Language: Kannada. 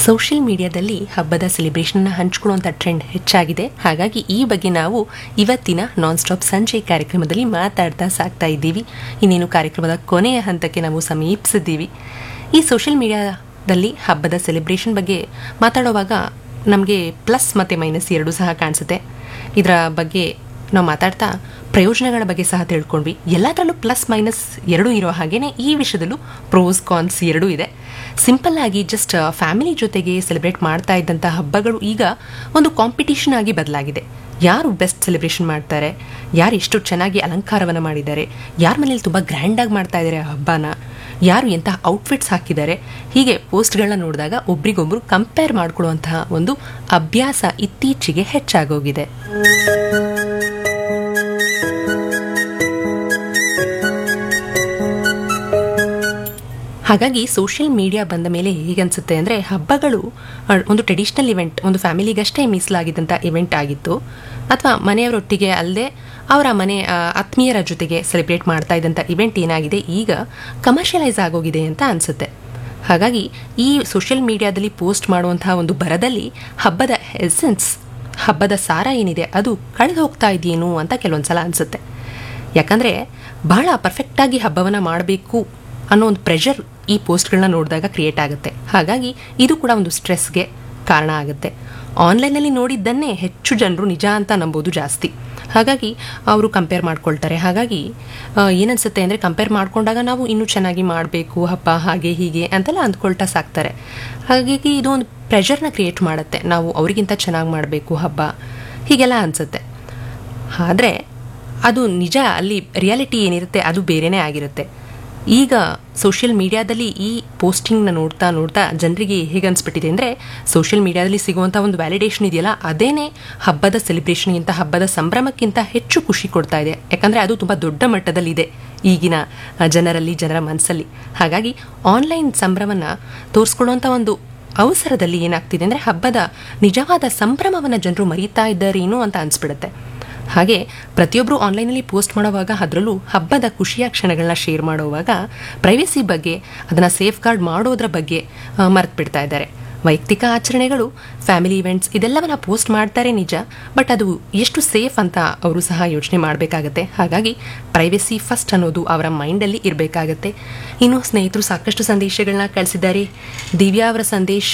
ಸೋಷಿಯಲ್ ಮೀಡಿಯಾದಲ್ಲಿ ಹಬ್ಬದ ಸೆಲೆಬ್ರೇಷನ್ನ ಹಂಚ್ಕೊಳ್ಳುವಂಥ ಟ್ರೆಂಡ್ ಹೆಚ್ಚಾಗಿದೆ ಹಾಗಾಗಿ ಈ ಬಗ್ಗೆ ನಾವು ಇವತ್ತಿನ ನಾನ್ ಸ್ಟಾಪ್ ಸಂಜೆ ಕಾರ್ಯಕ್ರಮದಲ್ಲಿ ಮಾತಾಡ್ತಾ ಸಾಕ್ತಾ ಇದ್ದೀವಿ ಇನ್ನೇನು ಕಾರ್ಯಕ್ರಮದ ಕೊನೆಯ ಹಂತಕ್ಕೆ ನಾವು ಸಮೀಪಿಸಿದ್ದೀವಿ ಈ ಸೋಷಿಯಲ್ ಮೀಡಿಯಾದಲ್ಲಿ ಹಬ್ಬದ ಸೆಲೆಬ್ರೇಷನ್ ಬಗ್ಗೆ ಮಾತಾಡುವಾಗ ನಮಗೆ ಪ್ಲಸ್ ಮತ್ತು ಮೈನಸ್ ಎರಡೂ ಸಹ ಕಾಣಿಸುತ್ತೆ ಇದರ ಬಗ್ಗೆ ನಾವು ಮಾತಾಡ್ತಾ ಪ್ರಯೋಜನಗಳ ಬಗ್ಗೆ ಸಹ ತಿಳ್ಕೊಂಡ್ವಿ ಎಲ್ಲದರಲ್ಲೂ ಪ್ಲಸ್ ಮೈನಸ್ ಎರಡೂ ಇರೋ ಹಾಗೇನೆ ಈ ವಿಷಯದಲ್ಲೂ ಪ್ರೋಸ್ ಕಾನ್ಸ್ ಎರಡೂ ಇದೆ ಸಿಂಪಲ್ ಆಗಿ ಜಸ್ಟ್ ಫ್ಯಾಮಿಲಿ ಜೊತೆಗೆ ಸೆಲೆಬ್ರೇಟ್ ಮಾಡ್ತಾ ಇದ್ದಂಥ ಹಬ್ಬಗಳು ಈಗ ಒಂದು ಕಾಂಪಿಟಿಷನ್ ಆಗಿ ಬದಲಾಗಿದೆ ಯಾರು ಬೆಸ್ಟ್ ಸೆಲೆಬ್ರೇಷನ್ ಮಾಡ್ತಾರೆ ಯಾರು ಎಷ್ಟು ಚೆನ್ನಾಗಿ ಅಲಂಕಾರವನ್ನು ಮಾಡಿದ್ದಾರೆ ಯಾರ ಮನೇಲಿ ತುಂಬ ಗ್ರ್ಯಾಂಡಾಗಿ ಮಾಡ್ತಾ ಇದ್ದಾರೆ ಆ ಹಬ್ಬನ ಯಾರು ಎಂತಹ ಔಟ್ಫಿಟ್ಸ್ ಹಾಕಿದ್ದಾರೆ ಹೀಗೆ ಪೋಸ್ಟ್ಗಳನ್ನ ನೋಡಿದಾಗ ಒಬ್ರಿಗೊಬ್ರು ಕಂಪೇರ್ ಮಾಡ್ಕೊಳ್ಳುವಂತಹ ಒಂದು ಅಭ್ಯಾಸ ಇತ್ತೀಚೆಗೆ ಹೆಚ್ಚಾಗೋಗಿದೆ ಹಾಗಾಗಿ ಸೋಷಿಯಲ್ ಮೀಡಿಯಾ ಬಂದ ಮೇಲೆ ಹೇಗನ್ಸುತ್ತೆ ಅಂದರೆ ಹಬ್ಬಗಳು ಅಹ್, ಒಂದು ಟ್ರೆಡಿಷ್ನಲ್ ಇವೆಂಟ್ ಒಂದು ಫ್ಯಾಮಿಲಿಗಷ್ಟೇ ಮೀಸಲಾಗಿದ್ದಂಥ ಇವೆಂಟ್ ಆಗಿತ್ತು ಅಥವಾ ಮನೆಯವರೊಟ್ಟಿಗೆ ಅಲ್ಲದೆ ಅವರ ಮನೆ ಆ, ಆತ್ಮೀಯರ ಜೊತೆಗೆ ಸೆಲೆಬ್ರೇಟ್ ಮಾಡ್ತಾ ಇದ್ದಂಥ ಇವೆಂಟ್ ಏನಾಗಿದೆ ಈಗ ಕಮರ್ಷಿಯಲೈಸ್ ಆಗೋಗಿದೆ ಅಂತ ಅನಿಸುತ್ತೆ ಹಾಗಾಗಿ ಈ ಸೋಷಿಯಲ್ ಮೀಡಿಯಾದಲ್ಲಿ ಪೋಸ್ಟ್ ಮಾಡುವಂತಹ ಒಂದು ಬರದಲ್ಲಿ ಹಬ್ಬದ ಎಸೆನ್ಸ್ ಹಬ್ಬದ ಸಾರ ಏನಿದೆ ಅದು ಕಳೆದು ಹೋಗ್ತಾ ಇದೆಯೇನೋ ಅಂತ ಕೆಲವೊಂದ್ಸಲ ಅನಿಸುತ್ತೆ ಯಾಕಂದರೆ ಬಹಳ ಪರ್ಫೆಕ್ಟಾಗಿ ಹಬ್ಬವನ್ನು ಮಾಡಬೇಕು ಅನ್ನೋ ಒಂದು ಪ್ರೆಷರ್ ಈ ಪೋಸ್ಟ್ಗಳನ್ನ ನೋಡಿದಾಗ ಕ್ರಿಯೇಟ್ ಆಗುತ್ತೆ ಹಾಗಾಗಿ ಇದು ಕೂಡ ಒಂದು ಸ್ಟ್ರೆಸ್ಗೆ ಕಾರಣ ಆಗುತ್ತೆ ಆನ್ಲೈನಲ್ಲಿ ನೋಡಿದ್ದನ್ನೇ ಹೆಚ್ಚು ಜನರು ನಿಜ ಅಂತ ನಂಬೋದು ಜಾಸ್ತಿ ಹಾಗಾಗಿ ಅವರು ಕಂಪೇರ್ ಮಾಡ್ಕೊಳ್ತಾರೆ ಹಾಗಾಗಿ ಆ, ಏನನ್ಸುತ್ತೆ ಅಂದರೆ ಕಂಪೇರ್ ಮಾಡ್ಕೊಂಡಾಗ ನಾವು ಇನ್ನೂ ಚೆನ್ನಾಗಿ ಮಾಡಬೇಕು ಹಬ್ಬ ಹಾಗೆ ಹೀಗೆ ಅಂತೆಲ್ಲ ಅಂದ್ಕೊಳ್ತಾ ಸಾಕ್ತಾರೆ ಹಾಗಾಗಿ ಇದು ಒಂದು ಪ್ರೆಷರ್ನ ಕ್ರಿಯೇಟ್ ಮಾಡುತ್ತೆ ನಾವು ಅವರಿಗಿಂತ ಚೆನ್ನಾಗಿ ಮಾಡಬೇಕು ಹಬ್ಬ ಹೀಗೆಲ್ಲ ಅನಿಸುತ್ತೆ ಆದರೆ ಅದು ನಿಜ ಅಲ್ಲಿ ರಿಯಾಲಿಟಿ ಏನಿರುತ್ತೆ ಅದು ಬೇರೆನೇ ಆಗಿರುತ್ತೆ ಈಗ ಸೋಷಿಯಲ್ ಮೀಡಿಯಾದಲ್ಲಿ ಈ ಪೋಸ್ಟಿಂಗ್ನ ನೋಡ್ತಾ ನೋಡ್ತಾ ಜನರಿಗೆ ಹೇಗೆ ಅನಿಸ್ಬಿಟ್ಟಿದೆ ಅಂದರೆ ಸೋಷಿಯಲ್ ಮೀಡಿಯಾದಲ್ಲಿ ಸಿಗುವಂಥ ಒಂದು ವ್ಯಾಲಿಡೇಷನ್ ಇದೆಯಲ್ಲ ಅದೇನೇ ಹಬ್ಬದ ಸೆಲೆಬ್ರೇಷನ್ಗಿಂತ ಹಬ್ಬದ ಸಂಭ್ರಮಕ್ಕಿಂತ ಹೆಚ್ಚು ಖುಷಿ ಕೊಡ್ತಾ ಇದೆ ಯಾಕಂದರೆ ಅದು ತುಂಬ ದೊಡ್ಡ ಮಟ್ಟದಲ್ಲಿದೆ ಈಗಿನ ಆ, ಜನರಲ್ಲಿ ಜನರ ಮನಸ್ಸಲ್ಲಿ ಹಾಗಾಗಿ ಆನ್ಲೈನ್ ಸಂಭ್ರಮನ ತೋರಿಸ್ಕೊಳ್ಳುವಂಥ ಒಂದು ಅವಸರದಲ್ಲಿ ಏನಾಗ್ತಿದೆ ಅಂದರೆ ಹಬ್ಬದ ನಿಜವಾದ ಸಂಭ್ರಮವನ್ನು ಜನರು ಮರೀತಾ ಇದ್ದಾರೇನೋ ಅಂತ ಅನಿಸ್ಬಿಡುತ್ತೆ ಹಾಗೆ ಪ್ರತಿಯೊಬ್ಬರು ಆನ್ಲೈನಲ್ಲಿ ಪೋಸ್ಟ್ ಮಾಡುವಾಗ ಅದರಲ್ಲೂ ಹಬ್ಬದ ಖುಷಿಯ ಕ್ಷಣಗಳನ್ನ ಶೇರ್ ಮಾಡುವಾಗ ಪ್ರೈವೇಸಿ ಬಗ್ಗೆ ಅದನ್ನು ಸೇಫ್ ಗಾರ್ಡ್ ಮಾಡೋದ್ರ ಬಗ್ಗೆ ಮರೆತು ಬಿಡ್ತಾ ಇದ್ದಾರೆ ವೈಯಕ್ತಿಕ ಆಚರಣೆಗಳು ಫ್ಯಾಮಿಲಿ ಇವೆಂಟ್ಸ್ ಇದೆಲ್ಲವನ್ನ ಪೋಸ್ಟ್ ಮಾಡ್ತಾರೆ ನಿಜ ಬಟ್ ಅದು ಎಷ್ಟು ಸೇಫ್ ಅಂತ ಅವರು ಸಹ ಯೋಚನೆ ಮಾಡಬೇಕಾಗತ್ತೆ ಹಾಗಾಗಿ ಪ್ರೈವೇಸಿ ಫಸ್ಟ್ ಅನ್ನೋದು ಅವರ ಮೈಂಡಲ್ಲಿ ಇರಬೇಕಾಗತ್ತೆ ಇನ್ನು ಸ್ನೇಹಿತರು ಸಾಕಷ್ಟು ಸಂದೇಶಗಳನ್ನ ಕಳಿಸಿದ್ದಾರೆ ದಿವ್ಯಾ ಅವರ ಸಂದೇಶ